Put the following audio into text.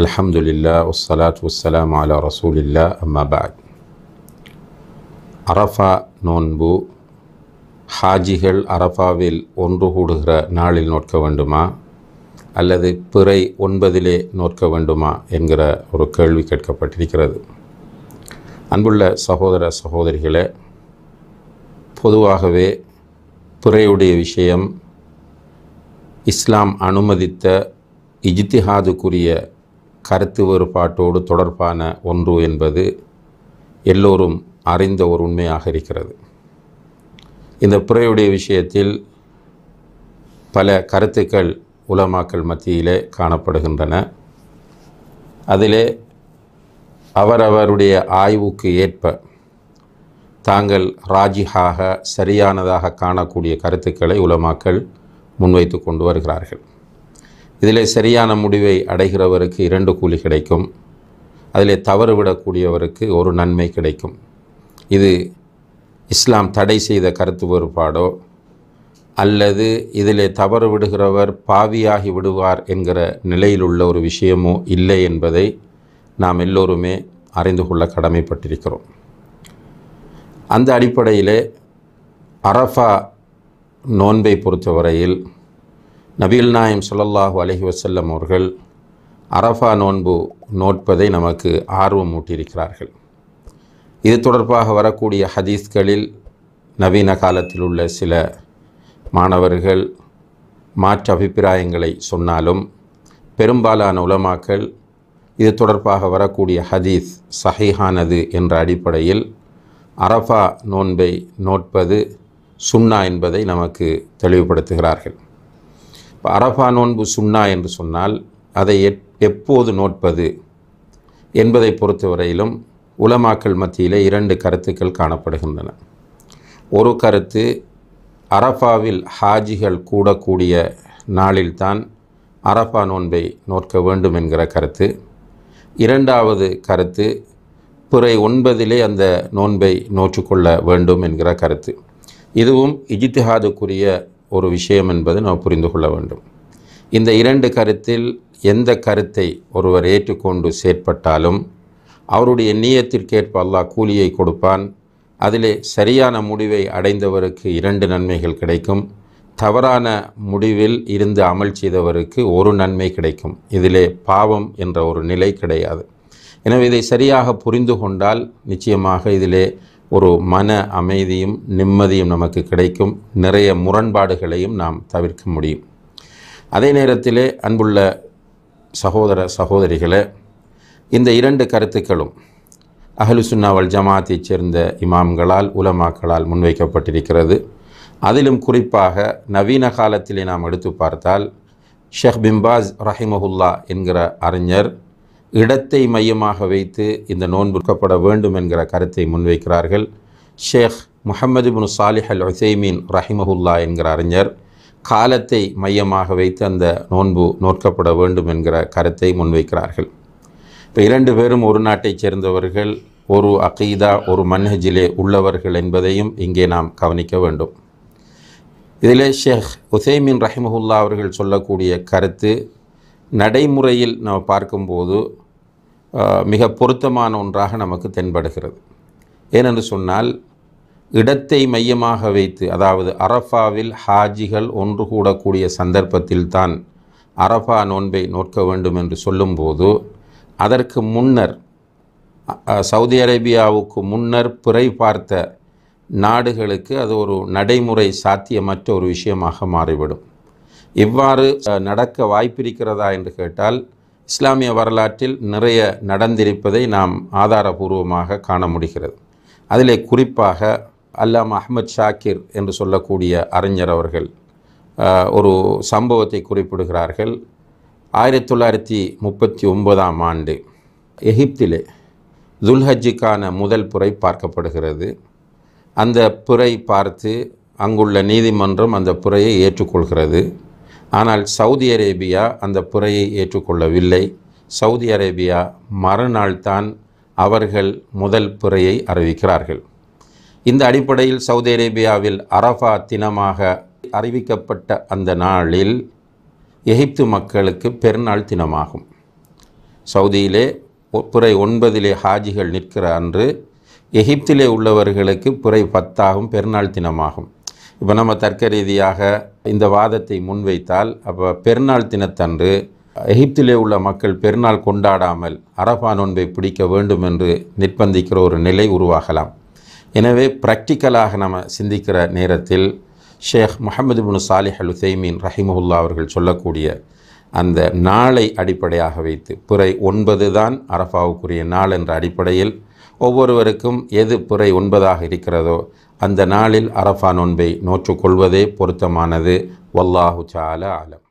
الحمد لله والصلاة والسلام على رسول الله أما بعد அரஃபா நோன்பு ஹாஜிகள் அரஃபாவில் ஒன்று கூடுகிற நாளில் நோட்க வேண்டுமா அல்லது பிறை ஒன்பதிலே நோட்க வேண்டுமா என்கிற ஒரு கேள்வி கேட்கப்பட்டிருக்கிறது அன்புள்ள சகோதர சகோதரிகளே பொதுவாகவே பிறையுடைய விஷயம் இஸ்லாம் அனுமதித்த இஜ்திஹாதுக்குரிய கருத்து வேறுபாட்டோடு தொடர்பான ஒன்று என்பது எல்லோரும் அறிந்த ஒரு உண்மையாக இருக்கிறது இந்த பிறையுடைய விஷயத்தில் பல கருத்துக்கள் உலமாக்கள் மத்தியிலே காணப்படுகின்றன அதிலே அவரவருடைய ஆய்வுக்கு ஏற்ப தாங்கள் ராஜிஹாக சரியானதாக காணக்கூடிய கருத்துக்களை உலமாக்கள் முன்வைத்து கொண்டு வருகிறார்கள் இதிலே சரியான முடிவை அடைகிறவருக்கு இரண்டு கூலி கிடைக்கும் அதிலே தவறு விடக்கூடியவருக்கு ஒரு நன்மை கிடைக்கும் இது இஸ்லாம் தடை செய்த கருத்து வேறுபாடோ அல்லது இதிலே தவறு விடுகிறவர் பாவியாகி விடுவார் என்கிற நிலையில் உள்ள ஒரு விஷயமோ இல்லை என்பதை நாம் எல்லோருமே அறிந்து கொள்ள கடமைப்பட்டிருக்கிறோம் அந்த அடிப்படையிலே அரஃபா நோன்பை பொறுத்தவரையில் நபிகள் நாயம் சொல்லல்லாஹு அலஹி வசல்லம் அவர்கள் அரஃபா நோன்பு நோட்பதை நமக்கு ஆர்வம் ஊட்டியிருக்கிறார்கள் இது தொடர்பாக வரக்கூடிய ஹதீஸ்களில் நவீன காலத்தில் உள்ள சில மாணவர்கள் மாற்று அபிப்பிராயங்களை சொன்னாலும் பெரும்பாலான உலமாக்கள் இது தொடர்பாக வரக்கூடிய ஹதீஸ் சஹீஹானது என்ற அடிப்படையில் அரஃபா நோன்பை நோட்பது சுன்னா என்பதை நமக்கு தெளிவுபடுத்துகிறார்கள் இப்போ அரஃபா நோன்பு சுன்னா என்று சொன்னால் அதை எப்போது நோட்பது என்பதை பொறுத்தவரையிலும் உலமாக்கள் மத்தியிலே இரண்டு கருத்துக்கள் காணப்படுகின்றன ஒரு கருத்து அரஃபாவில் ஹாஜிகள் கூடக்கூடிய நாளில்தான் அரஃபா நோன்பை நோட்க வேண்டும் என்கிற கருத்து இரண்டாவது கருத்து பிறை ஒன்பதிலே அந்த நோன்பை நோற்றுக்கொள்ள வேண்டும் என்கிற கருத்து இதுவும் இஜித்திஹாதுக்குரிய ஒரு விஷயம் என்பது நாம் புரிந்து கொள்ள வேண்டும் இந்த இரண்டு கருத்தில் எந்த கருத்தை ஒருவர் ஏற்றுக்கொண்டு செயற்பட்டாலும் அவருடைய நீயத்திற்கேற்ப அல்லாஹ் கூலியை கொடுப்பான் அதிலே சரியான முடிவை அடைந்தவருக்கு இரண்டு நன்மைகள் கிடைக்கும் தவறான முடிவில் இருந்து அமல் செய்தவருக்கு ஒரு நன்மை கிடைக்கும் இதிலே பாவம் என்ற ஒரு நிலை கிடையாது எனவே இதை சரியாக புரிந்து கொண்டால் நிச்சயமாக இதிலே ஒரு மன அமைதியும் நிம்மதியும் நமக்கு கிடைக்கும் நிறைய முரண்பாடுகளையும் நாம் தவிர்க்க முடியும் அதே நேரத்திலே அன்புள்ள சகோதர சகோதரிகளே இந்த இரண்டு கருத்துக்களும் அஹலுசுன்னாவல் ஜமாத்தைச் சேர்ந்த இமாம்களால் உலமாக்களால் முன்வைக்கப்பட்டிருக்கிறது அதிலும் குறிப்பாக நவீன காலத்திலே நாம் எடுத்து பார்த்தால் ஷேக் பிம்பாஸ் ரஹிமஹுல்லா என்கிற அறிஞர் இடத்தை மையமாக வைத்து இந்த நோன்புக்கப்பட வேண்டும் என்கிற கருத்தை முன்வைக்கிறார்கள் ஷேக் முஹம்மது பின் சாலிஹ் அல் உசைமீன் ரஹிமஹுல்லா என்கிற அறிஞர் காலத்தை மையமாக வைத்து அந்த நோன்பு நோக்கப்பட வேண்டும் என்கிற கருத்தை முன்வைக்கிறார்கள் இப்போ இரண்டு பேரும் ஒரு நாட்டைச் சேர்ந்தவர்கள் ஒரு அகீதா ஒரு மன்ஹஜிலே உள்ளவர்கள் என்பதையும் இங்கே நாம் கவனிக்க வேண்டும் இதிலே ஷேக் உசைமின் ரஹிமஹுல்லா அவர்கள் சொல்லக்கூடிய கருத்து நடைமுறையில் நாம் பார்க்கும்போது மிக பொருத்தமான ஒன்றாக நமக்கு தென்படுகிறது ஏனென்று சொன்னால் இடத்தை மையமாக வைத்து அதாவது அரஃபாவில் ஹாஜிகள் ஒன்று கூடக்கூடிய சந்தர்ப்பத்தில் தான் அரஃபா நோன்பை நோட்க வேண்டும் என்று சொல்லும்போது அதற்கு முன்னர் சவுதி அரேபியாவுக்கு முன்னர் பிறை பார்த்த நாடுகளுக்கு அது ஒரு நடைமுறை சாத்தியமற்ற ஒரு விஷயமாக மாறிவிடும் இவ்வாறு நடக்க வாய்ப்பிருக்கிறதா என்று கேட்டால் இஸ்லாமிய வரலாற்றில் நிறைய நடந்திருப்பதை நாம் ஆதாரபூர்வமாக காண முடிகிறது அதிலே குறிப்பாக அல்லாம் அஹ்மத் ஷாக்கிர் என்று சொல்லக்கூடிய அறிஞர் அவர்கள் ஒரு சம்பவத்தை குறிப்பிடுகிறார்கள் ஆயிரத்தி தொள்ளாயிரத்தி முப்பத்தி ஒன்பதாம் ஆண்டு எகிப்திலே துல்ஹஜ்ஜுக்கான முதல் புரை பார்க்கப்படுகிறது அந்த புரை பார்த்து அங்குள்ள நீதிமன்றம் அந்த புரையை ஏற்றுக்கொள்கிறது ஆனால் சவுதி அரேபியா அந்த புரையை ஏற்றுக்கொள்ளவில்லை சவுதி அரேபியா மறுநாள் தான் அவர்கள் முதல் புரையை அறிவிக்கிறார்கள் இந்த அடிப்படையில் சவுதி அரேபியாவில் அரஃபா தினமாக அறிவிக்கப்பட்ட அந்த நாளில் எகிப்து மக்களுக்கு பெருநாள் தினமாகும் சவுதியிலே ஒ- பிறை ஒன்பதிலே ஹாஜிகள் நிற்கிற அன்று எகிப்திலே உள்ளவர்களுக்கு பிறை பத்தாகும் பெருநாள் தினமாகும் இப்போ நம்ம தர்க்க ரீதியாக இந்த வாதத்தை முன்வைத்தால் அப்போ பெருநாள் தினத்தன்று எகிப்திலே உள்ள மக்கள் பெருநாள் கொண்டாடாமல் அரபா நோன்பை பிடிக்க வேண்டும் என்று நிர்பந்திக்கிற ஒரு நிலை உருவாகலாம் எனவே ப்ராக்டிக்கலாக நம்ம சிந்திக்கிற நேரத்தில் ஷேக் முஹம்மது பின் சாலிஹ் அல் உசைமீன் ரஹிமஹுல்லா அவர்கள் சொல்லக்கூடிய அந்த நாளை அடிப்படையாக வைத்து பிறை ஒன்பது தான் அரஃபாவுக்குரிய நாள் என்ற அடிப்படையில் ஒவ்வொருவருக்கும் எது பிறை ஒன்பதாக இருக்கிறதோ அந்த நாளில் அரஃபா நோன்பை நோற்றுக்கொள்வதே பொருத்தமானது வல்லாஹு சால ஆலம்